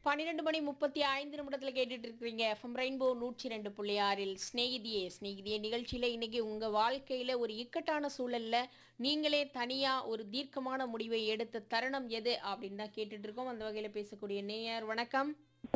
பன்னிரெண்டு மணி முப்பத்தி ஐந்து நிமிடத்தில் கேட்டுட்டு இருக்கிறீங்க எஃப்எம் ரெயின்போ நூற்றி ரெண்டு புள்ளி ஆறில் ஸ்நேகிதியே ஸ்நேகிதியே நிகழ்ச்சியில் இன்னைக்கு உங்கள் வாழ்க்கையில் ஒரு இக்கட்டான சூழல்ல நீங்களே தனியாக ஒரு தீர்க்கமான முடிவை எடுத்த தருணம் எது அப்படின்னு தான் கேட்டுட்டு இருக்கோம் அந்த வகையில் பேசக்கூடிய நேயர் வணக்கம்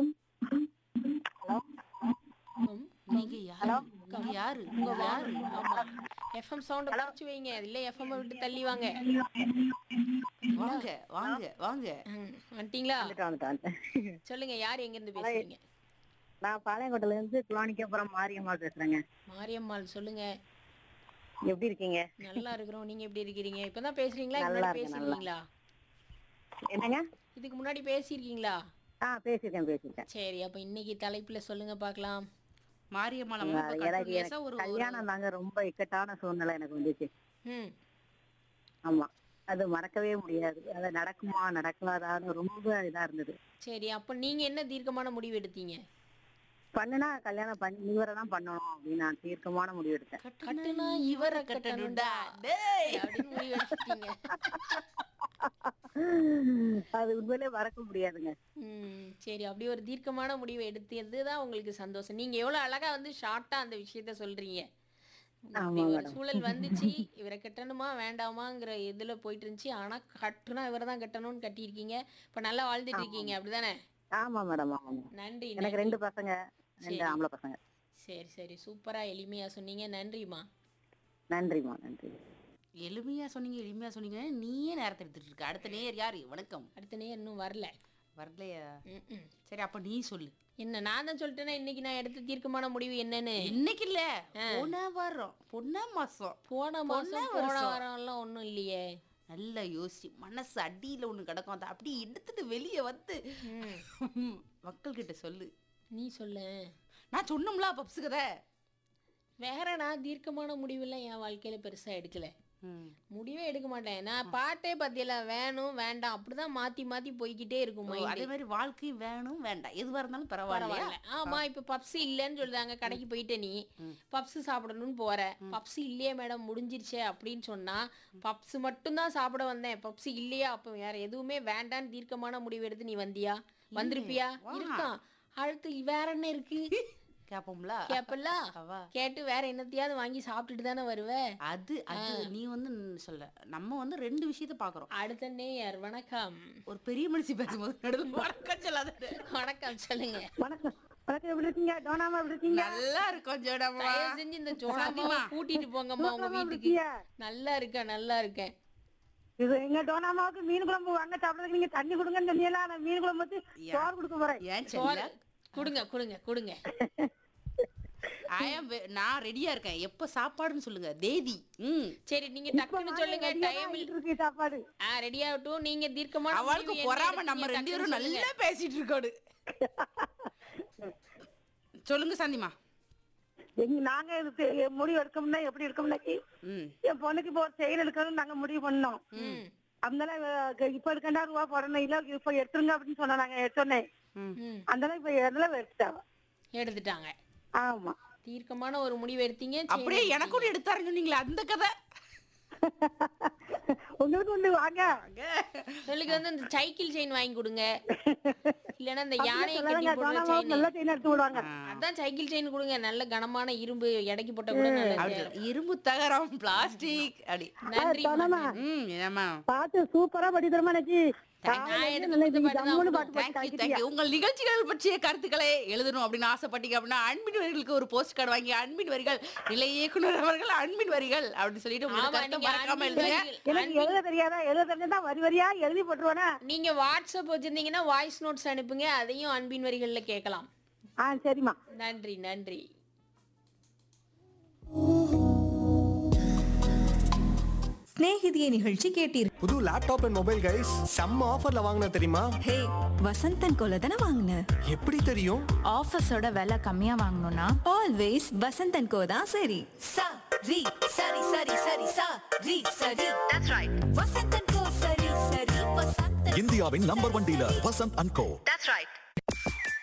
ம், நீங்க யாரு நீங்க யாரு உங்க யாரு ஆமா எஃப்எம் சவுண்ட் குறைச்சு வைங்க இல்ல எஃப்எம் விட்டு தள்ளி வாங்க வாங்க வாங்க வாங்க ம், வந்துட்டீங்களா வந்துட்டேன் வந்துட்டேன் சொல்லுங்க யார் எங்க இருந்து பேசுறீங்க நான் பாளையங்கோட்டையில இருந்து குளானிக்கப்புறம் மாரியம்மாள் பேசுறேங்க மாரியம்மாள் சொல்லுங்க எப்படி இருக்கீங்க நல்லா இருக்கிறோம் நீங்க எப்படி இருக்கிறீங்க இப்பதான் பேசுறீங்களா இதுக்கு நல்லா முன்னாடி இருக்கேன், நல்லா. பேசிருக்கீங்களா என்னங்க இதுக்கு முன்னாடி பேசியிருக்கீங்களா ஆ பேசியிருக்கேன் பேசியிருக்கேன் சரி அப்ப இன்னைக்கு தலைப்புல சொல்லுங்க பார்க்கலாம் மாரியம்மாள் அம்மா இப்ப எனக்கு continuous-ஆ எனக்கு ஒரு ஒரு- கல்யாணம் தாங்க ரொம்ப இக்கட்டான சூழ்நிலை எனக்கு வந்துச்சு ம் ஆமா அது மறக்கவே முடியாது அது நடக்குமா நடக்காதான்னு ரொம்ப இதா இருந்தது சரி அப்ப நீங்க என்ன தீர்க்கமான முடிவு எடுத்தீங்க பண்ணுனா கல்யாணம் பண்ணி இவரை தான் பண்ணணும் அப்படின்னு நான் தீர்க்கமான முடிவு எடுத்தேன் கட்டுனா இவரை கட்டணும்டா டேய். அப்படின்னு முடிவு எடுத்துட்டீங்க அது உண்மையிலே மறக்க முடியாதுங்க ம் சரி அப்படி ஒரு தீர்க்கமான முடிவை எடுத்தது தான் உங்களுக்கு சந்தோஷம் நீங்க எவ்வளவு அழகா வந்து ஷார்ட்டா அந்த விஷயத்த சொல்றீங்க அப்படி ஆமா ஒரு மேடம். சூழல் வந்துச்சு இவரை கட்டணுமா வேண்டாமாங்கிற இதுல போயிட்டு இருந்துச்சு ஆனா கட்டுனா இவரை தான் கட்டணும்னு கட்டியிருக்கீங்க இப்ப நல்லா வாழ்ந்துட்டு இருக்கீங்க அப்படிதானே ஆமா மேடம் ஆமா மேடம் நன்றி எனக்கு நன்றி. ரெண்டு பசங்க ரெண்டு சரி. ஆம்பளை பசங்க சரி சரி சூப்பரா எளிமையா சொன்னீங்க நன்றிம்மா நன்றிம்மா நன்றி எளிமையா சொன்னீங்க எளிமையா சொன்னீங்க நீயே நேரத்தை எடுத்துட்டு இருக்க அடுத்த நேயர் யாரு வணக்கம் அடுத்த நேரம் இன்னும் வரல வரலையா ம், ம். சரி அப்ப நீ சொல்லு என்ன நான் தான் சொல்லிட்டேன்னா இன்னைக்கு நான் எடுத்த தீர்க்கமான முடிவு என்னன்னு இன்னைக்கு இல்ல போன வாரம் பொன்ன மாசம் போன மாசம் போன வருஷம். வாரம் எல்லாம் ஒண்ணும் இல்லையே நல்லா யோசி மனசு அடியில ஒண்ணு கிடக்கும் அதை அப்படி எடுத்துட்டு வெளியே வந்து ம். மக்கள் கிட்ட சொல்லு நீ சொல்லு நான் சொன்னோம்ல பப்ஸ் கதை வேற நான் தீர்க்கமான முடிவெல்லாம் என் வாழ்க்கையில பெருசா எடுக்கல ம். முடிவே எடுக்க மாட்டேன் நான் பாட்டே பத்தியில வேணும் வேண்டாம் அப்படிதான் மாத்தி மாத்தி போய்க்கிட்டே இருக்கும் ஓ, mind. அதே மாதிரி வாழ்க்கை வேணும் வேண்டாம் எதுவா இருந்தாலும் பரவாயில்லையா பரவாயில்ல ஆமா இப்ப பப்ஸ் இல்லைன்னு சொல்றாங்க கடைக்கு போயிட்ட நீ பப்ஸ் சாப்பிடணும்னு போற பப்ஸ் இல்லையே மேடம் முடிஞ்சிருச்சே அப்படின்னு சொன்னா பப்ஸ் மட்டும் தான் சாப்பிட வந்தேன் பப்ஸ் இல்லையா அப்ப வேற எதுவுமே வேண்டான்னு தீர்க்கமான முடிவு எடுத்து நீ வந்தியா வந்திருப்பியா இருக்கான் அடுத்து வேற என்ன இருக்கு கேப்போம்ல கேப்பல்ல அவா கேட்டு வேற என்னத்தையாவது வாங்கி சாப்பிட்டுட்டு தானே வருவ அது அது நீ வந்து சொல்ல நம்ம வந்து ரெண்டு விஷயத்த பாக்குறோம் அடுத்த நேயர் வணக்கம் ஒரு பெரிய மனுஷி பேசும்போது நடுவில் வணக்கம் சொல்லாத வணக்கம் சொல்லுங்க வணக்கம் வணக்கம் எப்படி இருக்கீங்க டோனாமா எப்படி இருக்கீங்க நல்லா இருக்கும் ஜோடம்மா தயவு செஞ்சு இந்த ஜோனாமாவை சாந்திமா. கூட்டிட்டு போங்கம்மா உங்க சூப்பரமா வீட்டுக்கு இருக்கியா? நல்லா இருக்கேன் நல்லா இருக்கேன் இது எங்க டோனாமாவுக்கு மீன் குழம்பு வாங்க சாப்பிடுறதுக்கு நீங்க தண்ணி கொடுங்கன்னு சொன்னீங்களா நான் மீன் குழம்பு வச்சு சோறு கொடுக்க போறேன் ஏன் சோறு சொல்ல கொடுங்க கொடுங்க கொடுங்க I am ve- நான் ரெடியா இருக்கேன் எப்ப சாப்பாடுன்னு சொல்லுங்க தேதி ம் சரி நீங்க டக்குன்னு சொல்லுங்க டைம் இருக்கு சாப்பாடு ரெடி ஆகட்டும் நீங்க தீர்க்கமான அவளுக்கு முடிவு என்ன பொறாம நம்ம எடுத்தீங்க? ரெண்டு டக்குன்னு பேரும் சொல்லுங்க. நல்லா பேசிட்டு இருக்கோடு சொல்லுங்க சாந்திமா எங்க நாங்க இதுக்கு முடிவு எடுக்கணும்னா எப்படி எடுக்கணும்னா ம் என் பொண்ணுக்கு இப்போ ஒரு செயல் எடுக்கணும்னு நாங்க முடிவு பண்ணோம் ம், அதனால இவ- இப்ப எடுக்கண்டா ரூபா போடணும் இல்ல இப்ப எடுத்துருங்க அப்படின்னு சொன்னா நாங்க சொன்னேன் ம் ம். அதனால இப்ப அதெல்லாம் எடுத்துட்டாங்க எடுத்துட்டாங்க ஆமா தீர்க்கமான ஒரு முடிவு எடுத்தீங்க சரி. அப்படியே எனக்கு ஒன்று எடுத்தாருன்னு சொன்னீங்களே அந்த கதை உங்களுக்கு ஒண்ணு வாங்க உங்களுக்கு வந்து இந்த சைக்கிள் செயின் வாங்கி கொடுங்க இல்லைன்னா இந்த யானையை கட்டி சொல்லாதீங்க போடுற டோனாமாவுக்கு செயின் நல்லா செயின் எடுத்து விடுவாங்க அதான் சைக்கிள் செயின் கொடுங்க நல்ல கனமான இரும்பு எடைக்கு போட்ட கூட நல்லது அப்படி இரும்பு தகரம் பிளாஸ்டிக் அப்படி நன்றி டோனாமா ம் ஏமா பாட்டு சூப்பரா படி தரமா நச்சி நான் எடுத்து கொடுத்த பாட்டு தான் ஜம்முன்னு விடும். பாட்டு பாடி தேங்க்யூ கலக்கிட்டியா? தேங்க்யூ உங்கள் நிகழ்ச்சிகள் பற்றிய கருத்துக்களை எழுதணும் அப்படின்னு ஆசைப்பட்டீங்க அப்படின்னா அன்பின் வரிகளுக்கு ஒரு போஸ்ட் கார்டு வாங்கி அன்பின் வரிகள் நிலை இயக்குனர் அவர்கள் அன்பின் வரிகள் அப்படின்னு சொல்லிட்டு உங்க ஆமா, கருத்தை நீங்க மறக்காம அன்பின் எழுதுங்க வரிகள். எனக்கு எழுத தெரியாதா எழுத தெரிஞ்சா வரி வரியா எழுதி போட்டுருவானா நீங்க வாட்ஸ்அப் வச்சிருந்தீங்கன்னா வாய்ஸ் நோட்ஸ் அனுப்புங்க அதையும் அன்பின் வரிகள்ல கேட்கலாம் ஆ சரிம்மா நன்றி நன்றி சிநேகிதியை நிகழ்ச்சி கேட்டீர் புது லேப்டாப் அண்ட் மொபைல் கைஸ் செம்ம ஆஃபர்ல வாங்கின தெரியுமா ஹே வசந்தன் கோல தானே வாங்கின எப்படி தெரியும் ஆஃபீஸோட விலை கம்மியா வாங்கணும்னா ஆல்வேஸ் வசந்தன் கோ தான் சரி sa ri sari sari sari sa ri sari that's right vasantan ko sari sari vasantan இந்தியாவின் number one dealer Vasanth and co that's right